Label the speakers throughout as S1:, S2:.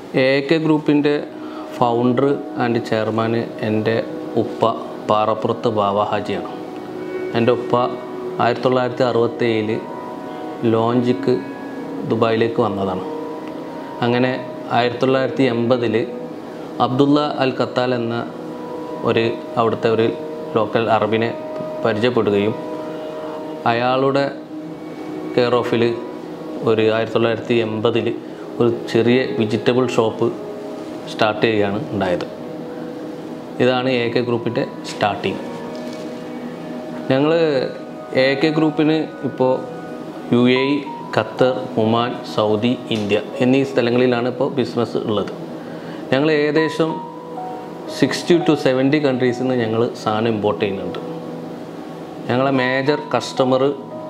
S1: A K ഗ്രൂപ്പിൻ്റെ founder and chairman എൻ്റെ ഉപ്പ പാറപ്പുറത്ത് ബാവ ഹാജിയാണ് എൻ്റെ ഉപ്പ ആയിരത്തി തൊള്ളായിരത്തി അറുപത്തേഴിൽ ലോഞ്ചിക്ക് ദുബായിലേക്ക് വന്നതാണ് അങ്ങനെ ആയിരത്തി തൊള്ളായിരത്തി എൺപതിൽ അബ്ദുള്ള അൽ ഖത്താൽ എന്ന ഒരു അവിടുത്തെ ഒരു ലോക്കൽ അറബിനെ പരിചയപ്പെടുകയും അയാളുടെ കെയർ ഓഫിൽ ഒരു ആയിരത്തി തൊള്ളായിരത്തി എൺപതിൽ ഒരു ചെറിയ വെജിറ്റബിൾ ഷോപ്പ് സ്റ്റാർട്ട് ചെയ്യുകയാണ് ഉണ്ടായത് ഇതാണ് എ കെ ഗ്രൂപ്പിൻ്റെ സ്റ്റാർട്ടിങ് ഞങ്ങൾ എ കെ ഗ്രൂപ്പിന് ഇപ്പോൾ U A E Qatar Oman Saudi India എന്നീ സ്ഥലങ്ങളിലാണ് ഇപ്പോൾ ബിസിനസ് ഉള്ളത് ഞങ്ങൾ ഏകദേശം സിക്സ്റ്റി ടു സെവൻറ്റി കൺട്രീസിൽ നിന്ന് ഞങ്ങൾ സാധനം ഇമ്പോർട്ട് ചെയ്യുന്നുണ്ട് ഞങ്ങളെ major customer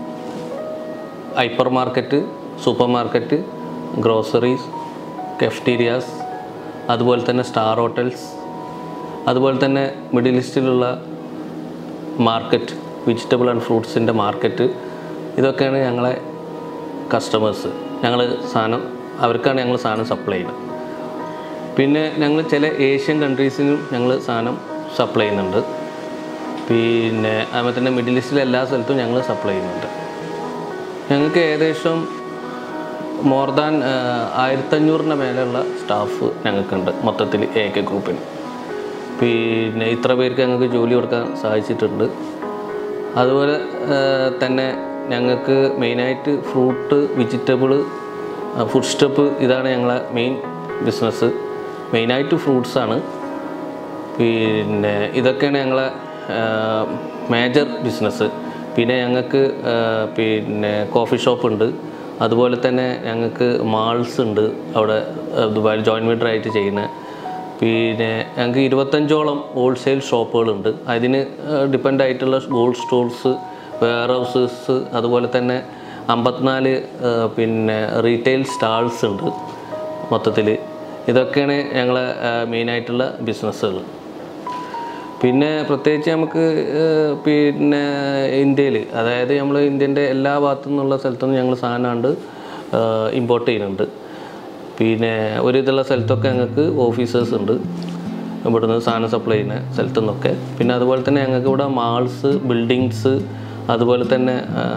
S1: hyper market super market groceries cafeterias അതുപോലെ തന്നെ സ്റ്റാർ ഹോട്ടൽസ് അതുപോലെ തന്നെ മിഡിൽ ഈസ്റ്റിലുള്ള മാർക്കറ്റ് വെജിറ്റബിൾ ആൻഡ് ഫ്രൂട്ട്സിൻ്റെ മാർക്കറ്റ് ഇതൊക്കെയാണ് ഞങ്ങളെ കസ്റ്റമേഴ്സ് ഞങ്ങൾ സാധനം അവർക്കാണ് ഞങ്ങൾ സാധനം സപ്ലൈ ചെയ്യുന്നത് പിന്നെ ഞങ്ങൾ ചില ഏഷ്യൻ കൺട്രീസിനും ഞങ്ങൾ സാധനം സപ്ലൈ ചെയ്യുന്നുണ്ട് പിന്നെ അതുപോലെ തന്നെ മിഡിൽ ഈസ്റ്റിലെ എല്ലാ സ്ഥലത്തും ഞങ്ങൾ സപ്ലൈ ചെയ്യുന്നുണ്ട് ഞങ്ങൾക്ക് ഏകദേശം മോർ ദാൻ ആയിരത്തഞ്ഞൂറിൻ്റെ മേലെയുള്ള സ്റ്റാഫ് ഞങ്ങൾക്കുണ്ട് മൊത്തത്തിൽ എ കെ ഗ്രൂപ്പിന് പിന്നെ ഇത്ര പേർക്ക് ഞങ്ങൾക്ക് ജോലി കൊടുക്കാൻ സാധിച്ചിട്ടുണ്ട് അതുപോലെ ആ, തന്നെ ഞങ്ങൾക്ക് മെയിനായിട്ട് ഫ്രൂട്ട് വെജിറ്റബിൾ ഫുഡ് സ്റ്റെപ്പ് ഇതാണ് ഞങ്ങളെ മെയിൻ ബിസിനസ് മെയിനായിട്ട് ഫ്രൂട്ട്സാണ് പിന്നെ ഇതൊക്കെയാണ് ഞങ്ങളെ മേജർ ബിസിനസ് പിന്നെ ഞങ്ങൾക്ക് ആ, പിന്നെ കോഫി ഷോപ്പ് ഉണ്ട് അതുപോലെ തന്നെ ഞങ്ങൾക്ക് മാൾസ് ഉണ്ട് അവിടെ ആ, ദുബായിൽ ജോയിൻറ്റ് വെൻഡർ ആയിട്ട് ചെയ്യുന്ന പിന്നെ ഞങ്ങൾക്ക് ഇരുപത്തഞ്ചോളം ഹോൾസെയിൽ ഷോപ്പുകളുണ്ട് അതിന് ഡിപ്പെൻഡ് ആയിട്ടുള്ള ഗോൾഡ് സ്റ്റോൾസ് വെയർ ഹൗസസ് അതുപോലെ തന്നെ അമ്പത്തിനാല് ആ, പിന്നെ റീറ്റെയിൽ സ്റ്റാൾസ് ഉണ്ട് മൊത്തത്തിൽ ഇതൊക്കെയാണ് ഞങ്ങളെ മെയിനായിട്ടുള്ള ബിസിനസ്സുകൾ പിന്നെ പ്രത്യേകിച്ച് നമുക്ക് ഏഹ്, പിന്നെ ഇന്ത്യയിൽ അതായത് നമ്മൾ ഇന്ത്യൻ്റെ എല്ലാ ഭാഗത്തു നിന്നുള്ള സ്ഥലത്തുനിന്ന് ഞങ്ങൾ സാധനമുണ്ട് ഇമ്പോർട്ട് ചെയ്യുന്നുണ്ട് പിന്നെ ഒരു ഇതുള്ള സ്ഥലത്തൊക്കെ ഞങ്ങൾക്ക് ഓഫീസേഴ്സ് ഉണ്ട് ഇവിടുന്ന് സാധനം സപ്ലൈ ചെയ്യുന്ന സ്ഥലത്തു നിന്നൊക്കെ പിന്നെ അതുപോലെ തന്നെ ഞങ്ങൾക്ക് ഇവിടെ മാൾസ് ബിൽഡിങ്സ് അതുപോലെ തന്നെ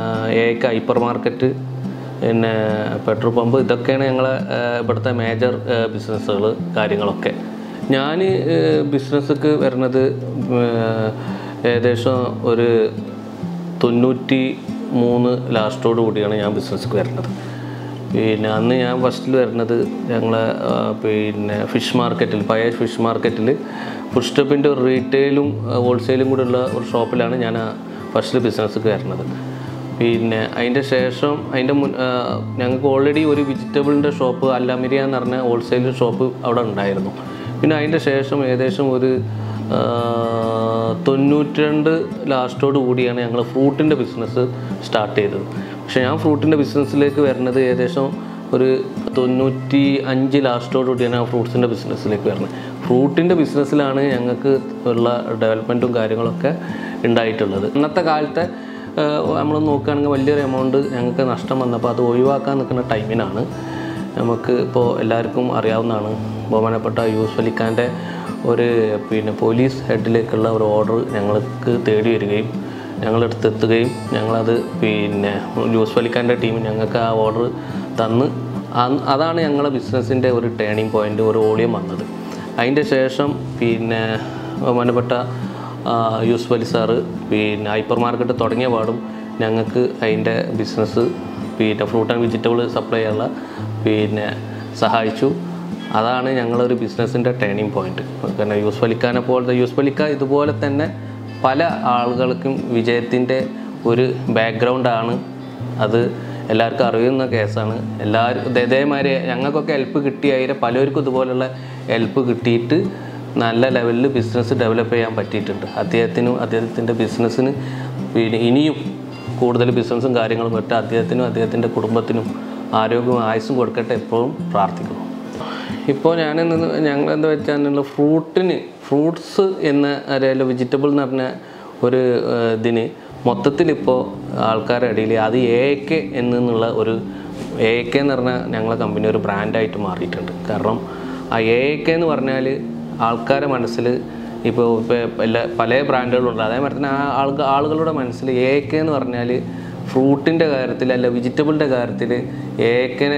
S1: ഏക ഹൈപ്പർ മാർക്കറ്റ് പിന്നെ പെട്രോൾ പമ്പ് ഇതൊക്കെയാണ് ഞങ്ങളെ ഏഹ്, ഇവിടുത്തെ മേജർ ബിസിനസ്സുകൾ കാര്യങ്ങളൊക്കെ ഞാൻ ബിസിനസ്സൊക്കെ വരുന്നത് ഏഹ്, ഏകദേശം ഒരു തൊണ്ണൂറ്റി മൂന്ന് ലാസ്റ്റോട് കൂടിയാണ് ഞാൻ ബിസിനസ്സിക്ക് വരുന്നത് പിന്നെ അന്ന് ഞാൻ ഫസ്റ്റിൽ വരുന്നത് ഞങ്ങളെ ആ, പിന്നെ ഫിഷ് മാർക്കറ്റിൽ പഴയ ഫിഷ് മാർക്കറ്റിൽ ഫുഡ് സ്റ്റെപ്പിൻ്റെ ഒരു റീറ്റെയിലും ഹോൾസെയിലും കൂടെ ഉള്ള ഒരു ഷോപ്പിലാണ് ഞാൻ ഫസ്റ്റിൽ ബിസിനസ്സിക്ക് വരുന്നത് പിന്നെ അതിൻ്റെ ശേഷം അതിൻ്റെ മുൻ ആ, ഞങ്ങൾക്ക് ഓൾറെഡി ഒരു വെജിറ്റബിളിൻ്റെ ഷോപ്പ് അല്ലാമിരിയ എന്ന് പറഞ്ഞ ഹോൾസെയിൽ ഷോപ്പ് അവിടെ ഉണ്ടായിരുന്നു പിന്നെ അതിൻ്റെ ശേഷം ഏകദേശം ഒരു ആ, തൊണ്ണൂറ്റി രണ്ട് ലാസ്റ്റോട് കൂടിയാണ് ഞങ്ങൾ ഫ്രൂട്ടിൻ്റെ ബിസിനസ് സ്റ്റാർട്ട് ചെയ്തത് പക്ഷേ ഞാൻ ഫ്രൂട്ടിൻ്റെ ബിസിനസ്സിലേക്ക് വരുന്നത് ഏകദേശം ഒരു തൊണ്ണൂറ്റി അഞ്ച് ലാസ്റ്റോട് കൂടിയാണ് ആ ഫ്രൂട്ട്സിൻ്റെ ബിസിനസ്സിലേക്ക് വരുന്നത് ഫ്രൂട്ടിൻ്റെ ബിസിനസ്സിലാണ് ഞങ്ങൾക്ക് ഉള്ള ഡെവലപ്മെൻറ്റും കാര്യങ്ങളൊക്കെ ഉണ്ടായിട്ടുള്ളത് ഇന്നത്തെ കാലത്തെ നമ്മൾ നോക്കുകയാണെങ്കിൽ വലിയൊരു എമൗണ്ട് ഞങ്ങൾക്ക് നഷ്ടം വന്നപ്പോൾ അത് ഒഴിവാക്കാൻ നിൽക്കുന്ന ടൈമിനാണ് നമുക്ക് ഇപ്പോൾ എല്ലാവർക്കും അറിയാവുന്നതാണ് ബഹുമാനപ്പെട്ട യൂസ് അലിഖാൻ്റെ ഒരു പിന്നെ പോലീസ് ഹെഡിലേക്കുള്ള ഒരു ഓർഡർ ഞങ്ങൾക്ക് തേടി വരികയും ഞങ്ങളടുത്ത് എത്തുകയും ഞങ്ങളത് പിന്നെ യൂസ് അലിഖാൻ്റെ ടീം ഞങ്ങൾക്ക് ആ ഓർഡർ തന്ന് അന്ന് അതാണ് ഞങ്ങളുടെ ബിസിനസ്സിൻ്റെ ഒരു ടേണിംഗ് പോയിൻ്റ് ഒരു ഓളിയം വന്നത് അതിൻ്റെ ശേഷം പിന്നെ ബഹുമാനപ്പെട്ട ആ, യൂസുഫ് അലി സാറ് പിന്നെ ഹൈപ്പർ മാർക്കറ്റ് തുടങ്ങിയ പാടും ഞങ്ങൾക്ക് അതിൻ്റെ ബിസിനസ് പിന്നെ ഫ്രൂട്ട് ആൻഡ് വെജിറ്റബിൾ സപ്ലൈ ചെയ്യാനുള്ള പിന്നെ സഹായിച്ചു അതാണ് ഞങ്ങളൊരു ബിസിനസ്സിൻ്റെ ടേണിംഗ് പോയിന്റ് കാരണം യൂസുഫ് അലിഖാനെ പോലത്തെ യൂസുഫ് അലിഖ ഇതുപോലെ തന്നെ പല ആളുകൾക്കും വിജയത്തിൻ്റെ ഒരു ബാക്ക്ഗ്രൗണ്ടാണ് അത് എല്ലാവർക്കും അറിയുന്ന കേസാണ് എല്ലാവരും ഇത് ഇതേമാതിരി ഞങ്ങൾക്കൊക്കെ ഹെൽപ്പ് കിട്ടിയായിരം പലർക്കും ഇതുപോലുള്ള ഹെൽപ്പ് കിട്ടിയിട്ട് നല്ല ലെവലിൽ ബിസിനസ് ഡെവലപ്പ് ചെയ്യാൻ പറ്റിയിട്ടുണ്ട് അദ്ദേഹത്തിനും അദ്ദേഹത്തിൻ്റെ ബിസിനസ്സിന് പിന്നെ ഇനിയും കൂടുതൽ ബിസിനസ്സും കാര്യങ്ങളും പറ്റും അദ്ദേഹത്തിനും അദ്ദേഹത്തിൻ്റെ കുടുംബത്തിനും ആരോഗ്യവും ആയുസ്സും കൊടുക്കട്ടെ എപ്പോഴും പ്രാർത്ഥിക്കുന്നു ഇപ്പോൾ ഞാൻ ഞങ്ങൾ എന്താ വെച്ചാൽ ഫ്രൂട്ടിന് ഫ്രൂട്ട്സ് എന്ന അതായത് വെജിറ്റബിൾ എന്ന് പറഞ്ഞ ഒരു ഏഹ്, ഇതിന് മൊത്തത്തിലിപ്പോൾ ആൾക്കാരുടെ ഇടയിൽ അത് എ കെ എന്നുള്ള ഒരു എ കെ എന്ന് പറഞ്ഞ ഞങ്ങളെ കമ്പനി ഒരു ബ്രാൻഡായിട്ട് മാറിയിട്ടുണ്ട് കാരണം ആ എ കെ എന്ന് പറഞ്ഞാൽ ആൾക്കാരെ മനസ്സിൽ ഇപ്പോൾ ഇപ്പോൾ എല്ലാ പല ബ്രാൻഡുകളുണ്ട് അതേമാതിരി തന്നെ ആ ആൾക്ക് ആളുകളുടെ മനസ്സിൽ എ കെ എന്ന് പറഞ്ഞാൽ ഫ്രൂട്ടിൻ്റെ കാര്യത്തിൽ അല്ല വെജിറ്റബിളിൻ്റെ കാര്യത്തിൽ ഏക്കനെ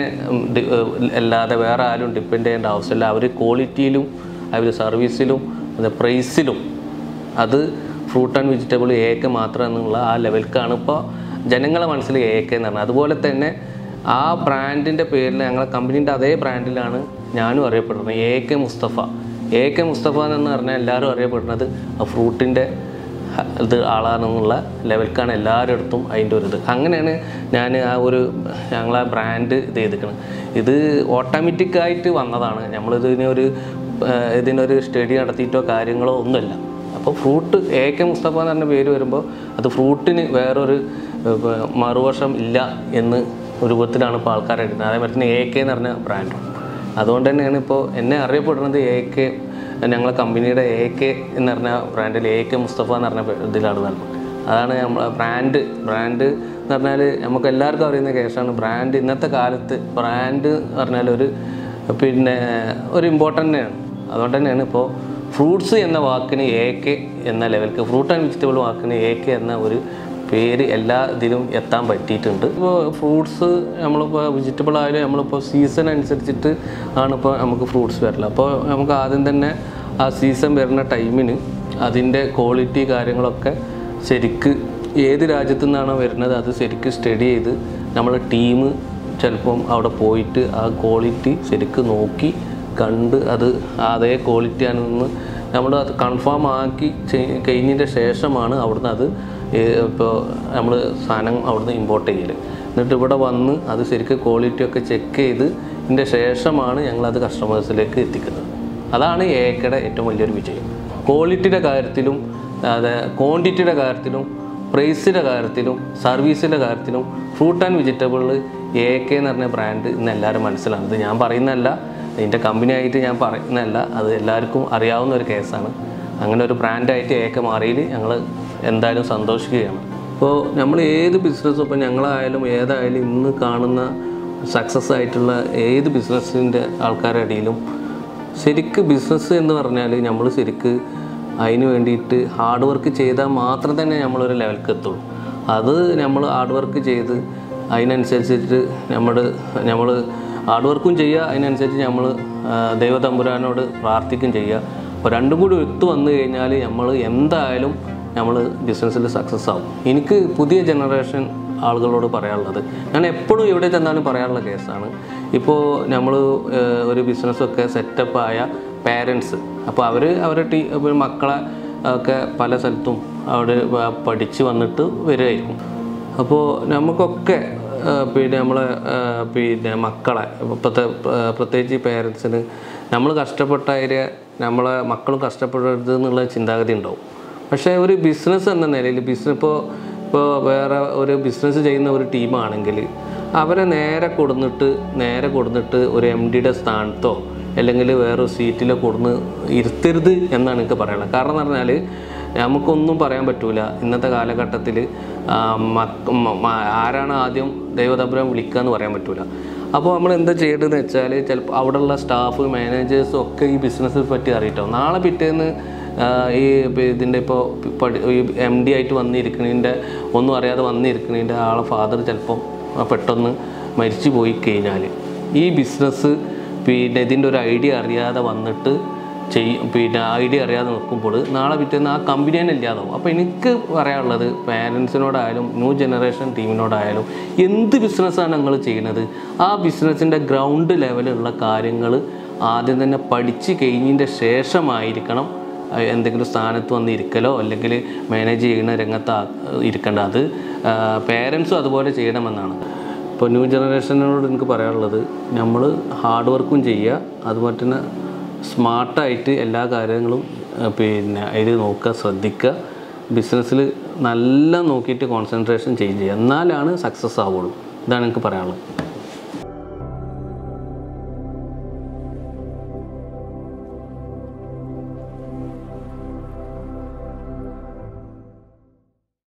S1: അല്ലാതെ വേറെ ആരും ഡിപ്പെൻഡ് ചെയ്യേണ്ട ആവശ്യമില്ല അവർ ക്വാളിറ്റിയിലും അവർ സർവീസിലും അത് പ്രൈസിലും അത് ഫ്രൂട്ട് ആൻഡ് വെജിറ്റബിൾ ഏക്ക മാത്രം എന്നുള്ള ആ ലെവൽക്കാണ് ഇപ്പോൾ ജനങ്ങളെ മനസ്സിൽ ഏക്ക എന്ന് പറഞ്ഞത് അതുപോലെ തന്നെ ആ ബ്രാൻഡിൻ്റെ പേരിൽ ഞങ്ങളെ കമ്പനീൻ്റെ അതേ ബ്രാൻഡിലാണ് ഞാനും അറിയപ്പെടുന്നത് A K Mustafa A K Mustafa എന്ന് പറഞ്ഞാൽ എല്ലാവരും അറിയപ്പെടുന്നത് ആ ഫ്രൂട്ടിൻ്റെ ഇത് ആളാണെന്നുള്ള ലെവൽക്കാണ് എല്ലാവരുടെ അടുത്തും അതിൻ്റെ ഒരു ഇത് അങ്ങനെയാണ് ഞാൻ ആ ഒരു ഞങ്ങളെ ബ്രാൻഡ് ഇത് ചെയ്തിരിക്കുന്നത് ഇത് ഓട്ടോമാറ്റിക്കായിട്ട് വന്നതാണ് നമ്മളിതിനെ ഒരു ഏഹ്, ഇതിനൊരു സ്റ്റഡി നടത്തിയിട്ടോ കാര്യങ്ങളോ ഒന്നുമില്ല അപ്പോൾ ഫ്രൂട്ട് എ കെ മുസ്തഫ എന്ന് പറഞ്ഞ പേര് വരുമ്പോൾ അത് ഫ്രൂട്ടിന് വേറൊരു ഏഹ്, മറുവശം ഇല്ല എന്ന് രൂപത്തിലാണ് ഇപ്പോൾ ആൾക്കാർ എടുക്കുന്നത് അതേമാതിരി തന്നെ എ കെ എന്ന് പറഞ്ഞ ബ്രാൻഡും അതുകൊണ്ട് തന്നെയാണ് ഇപ്പോൾ എന്നെ അറിയപ്പെടുന്നത് എ കെ ഞങ്ങളെ കമ്പനിയുടെ എ കെ എന്ന് പറഞ്ഞ ബ്രാൻഡിൽ എ കെ മുസ്തഫ എന്ന് പറഞ്ഞ പേ- ഇതിലാണ് നടന്നത് അതാണ് നമ്മളെ ബ്രാൻഡ് ബ്രാൻഡ് എന്ന് പറഞ്ഞാൽ നമുക്ക് എല്ലാവർക്കും അറിയുന്ന കേസാണ് ബ്രാൻഡ് ഇന്നത്തെ കാലത്ത് ബ്രാൻഡ് എന്ന് പറഞ്ഞാൽ ഒരു പിന്നെ ഒരു ഇമ്പോർട്ടൻ്റ് തന്നെയാണ് അതുകൊണ്ട് തന്നെയാണ് ഇപ്പോൾ ഫ്രൂട്ട്സ് എന്ന വാക്കിന് എ കെ എന്ന ലെവൽക്ക് ഫ്രൂട്ട് ആൻഡ് വെജിറ്റബിൾ വാക്കിന് എ കെ എന്ന ഒരു പേര് എല്ലാ ഇതിലും എത്താൻ പറ്റിയിട്ടുണ്ട് ഇപ്പോൾ ഫ്രൂട്ട്സ് നമ്മളിപ്പോൾ വെജിറ്റബിൾ ആയാലും നമ്മളിപ്പോൾ സീസൺ അനുസരിച്ചിട്ട് ആണ് ഇപ്പോൾ നമുക്ക് ഫ്രൂട്ട്സ് വരില്ല അപ്പോൾ നമുക്ക് ആദ്യം തന്നെ ആ സീസൺ വരുന്ന ടൈമിന് അതിൻ്റെ ക്വാളിറ്റി കാര്യങ്ങളൊക്കെ ശരിക്ക് ഏത് രാജ്യത്തു നിന്നാണോ വരുന്നത് അത് ശരിക്ക് സ്റ്റഡി ചെയ്ത് നമ്മളെ ടീം ചിലപ്പം അവിടെ പോയിട്ട് ആ ക്വാളിറ്റി ശരിക്ക് നോക്കി കണ്ട് അത് അതേ ക്വാളിറ്റി ആണെന്ന് നമ്മൾ അത് കൺഫേം ആക്കി ചെയ്- കഴിഞ്ഞതിൻ്റെ ശേഷമാണ് അവിടുന്ന് അത് ഇപ്പോൾ നമ്മൾ സാധനം അവിടുന്ന് ഇമ്പോർട്ട് ചെയ്യൽ എന്നിട്ട് ഇവിടെ വന്ന് അത് ശരിക്കും ക്വാളിറ്റി ഒക്കെ ചെക്ക് ചെയ്ത് ഇതിൻ്റെ ശേഷമാണ് ഞങ്ങളത് കസ്റ്റമേഴ്സിലേക്ക് എത്തിക്കുന്നത് അതാണ് ഏക്കയുടെ ഏറ്റവും വലിയൊരു വിജയം ക്വാളിറ്റിയുടെ കാര്യത്തിലും അതെ ക്വാണ്ടിറ്റിയുടെ കാര്യത്തിലും പ്രൈസിൻ്റെ കാര്യത്തിലും സർവീസിൻ്റെ കാര്യത്തിലും ഫ്രൂട്ട് ആൻഡ് വെജിറ്റബിളിൽ എ കെ എന്ന് പറഞ്ഞ ബ്രാൻഡ് ഇന്ന് എല്ലാവരും മനസ്സിലാണ് ഇത് ഞാൻ പറയുന്നതല്ല ഇതിൻ്റെ കമ്പനിയായിട്ട് ഞാൻ പറയുന്നതല്ല അത് എല്ലാവർക്കും അറിയാവുന്ന ഒരു കേസാണ് അങ്ങനെ ഒരു ബ്രാൻഡായിട്ട് എ കെ മാറിയിൽ ഞങ്ങൾ എന്തായാലും സന്തോഷിക്കുകയാണ് ഇപ്പോൾ നമ്മൾ ഏത് ബിസിനസ്സും ഇപ്പോൾ ഞങ്ങളായാലും ഏതായാലും ഇന്ന് കാണുന്ന സക്സസ് ആയിട്ടുള്ള ഏത് ബിസിനസ്സിൻ്റെ ആൾക്കാരുടെ ഇടയിലും ശരിക്ക് ബിസിനസ് എന്ന് പറഞ്ഞാൽ നമ്മൾ ശരിക്ക് അതിന് വേണ്ടിയിട്ട് ഹാർഡ് വർക്ക് ചെയ്താൽ മാത്രം തന്നെ നമ്മളൊരു ലെവൽക്ക് എത്തുള്ളൂ അത് നമ്മൾ ഹാർഡ് വർക്ക് ചെയ്ത് അതിനനുസരിച്ചിട്ട് നമ്മൾ നമ്മൾ ഹാർഡ് വർക്കും ചെയ്യുക അതിനനുസരിച്ച് നമ്മൾ ദൈവതമ്പുരാനോട് പ്രാർത്ഥിക്കും ചെയ്യുക അപ്പോൾ രണ്ടും കൂടി ഒത്തു വന്നു കഴിഞ്ഞാൽ നമ്മൾ എന്തായാലും നമ്മൾ ബിസിനസ്സിൽ സക്സസ് ആവും എനിക്ക് പുതിയ ജനറേഷൻ ആളുകളോട് പറയാനുള്ളത് ഞാൻ എപ്പോഴും എവിടെ ചെന്നാലും പറയാനുള്ള കേസാണ് ഇപ്പോൾ നമ്മൾ ഒരു ബിസിനസ്സൊക്കെ സെറ്റപ്പായ പാരൻസ് അപ്പോൾ അവർ അവരുടെ ടീ ഇപ്പോൾ മക്കളെ ഒക്കെ പല സ്ഥലത്തും അവിടെ വ- പഠിച്ച് വന്നിട്ട് വരികയായിരിക്കും അപ്പോൾ നമുക്കൊക്കെ ആ, പിന്നെ നമ്മളെ ആ, പിന്നെ മക്കളെ ഇപ്പോഴത്തെ പ്രത്യേകിച്ച് പേരൻസിന് നമ്മൾ കഷ്ടപ്പെട്ടായ നമ്മളെ മക്കളും കഷ്ടപ്പെടരുത് എന്നുള്ള ചിന്താഗതി ഉണ്ടാവും പക്ഷേ ഒരു ബിസിനസ് എന്ന നിലയിൽ ബിസിനസ് ഇപ്പോൾ ഇപ്പോൾ വേറെ ഒരു ബിസിനസ് ചെയ്യുന്ന ഒരു ടീമാണെങ്കിൽ അവരെ നേരെ കൊടുന്നിട്ട് നേരെ കൊടുന്നിട്ട് ഒരു എം ഡിയുടെ സ്ഥാനത്തോ അല്ലെങ്കിൽ വേറൊരു സീറ്റിലോ കൊടുന്ന് ഇരുത്തരുത് എന്നാണ് എനിക്ക് പറയാനുള്ളത് കാരണം എന്ന് പറഞ്ഞാൽ നമുക്കൊന്നും പറയാൻ പറ്റൂല ഇന്നത്തെ കാലഘട്ടത്തിൽ ആരാണ് ആദ്യം ദൈവതമ്പുരം വിളിക്കുക എന്ന് പറയാൻ പറ്റൂല അപ്പോൾ നമ്മൾ എന്താ ചെയ്യേണ്ടതെന്ന് വെച്ചാൽ ചിലപ്പോൾ അവിടെയുള്ള സ്റ്റാഫ് മാനേജേഴ്സും ഒക്കെ ഈ ബിസിനസ്സിനെ പറ്റി അറിയിട്ടോ നാളെ പിറ്റേന്ന് ആ, ഈ ഇപ്പം ഇതിൻ്റെ ഇപ്പോൾ പഠി ഈ എം ഡി ആയിട്ട് വന്നിരിക്കണതിൻ്റെ ഒന്നും അറിയാതെ വന്നിരിക്കണതിൻ്റെ ആളെ ഫാദർ ചിലപ്പം പെട്ടെന്ന് മരിച്ചു പോയി കഴിഞ്ഞാൽ ഈ ബിസിനസ് പിന്നെ ഇതിൻ്റെ ഒരു ഐഡിയ അറിയാതെ വന്നിട്ട് ചെയ്യും പിന്നെ ഐഡിയ അറിയാതെ നിൽക്കുമ്പോൾ നാളെ പിറ്റേന്ന് ആ കമ്പനി തന്നെ ഇല്ലാതാവും അപ്പോൾ എനിക്ക് പറയാനുള്ളത് പാരൻസിനോടായാലും ന്യൂ ജനറേഷൻ ടീമിനോടായാലും എന്ത് ബിസിനസ്സാണ് നിങ്ങൾ ചെയ്യുന്നത് ആ ബിസിനസ്സിൻ്റെ ഗ്രൗണ്ട് ലെവലുള്ള കാര്യങ്ങൾ ആദ്യം തന്നെ പഠിച്ച് കഴിഞ്ഞതിൻ്റെ ശേഷമായിരിക്കണം അഹ് എന്തെങ്കിലും സ്ഥാനത്ത് വന്ന് ഇരിക്കലോ അല്ലെങ്കിൽ മാനേജ് ചെയ്യുന്ന രംഗത്ത് ആ- ഇരിക്കേണ്ട അത് പേരൻസും അതുപോലെ ചെയ്യണമെന്നാണ് ഇപ്പോൾ ന്യൂ ജനറേഷനോട് എനിക്ക് പറയാനുള്ളത് നമ്മൾ ഹാർഡ് വർക്കും ചെയ്യുക അതുപോലെ തന്നെ സ്മാർട്ടായിട്ട് എല്ലാ കാര്യങ്ങളും ആ, പിന്നെ അതിൽ നോക്കുക ശ്രദ്ധിക്കുക ബിസിനസ്സിൽ നല്ല നോക്കിയിട്ട് കോൺസെൻട്രേഷൻ ചെയ്യുക എന്നാലാണ് സക്സസ് ആവുള്ളൂ ഇതാണ് എനിക്ക് പറയാനുള്ളത്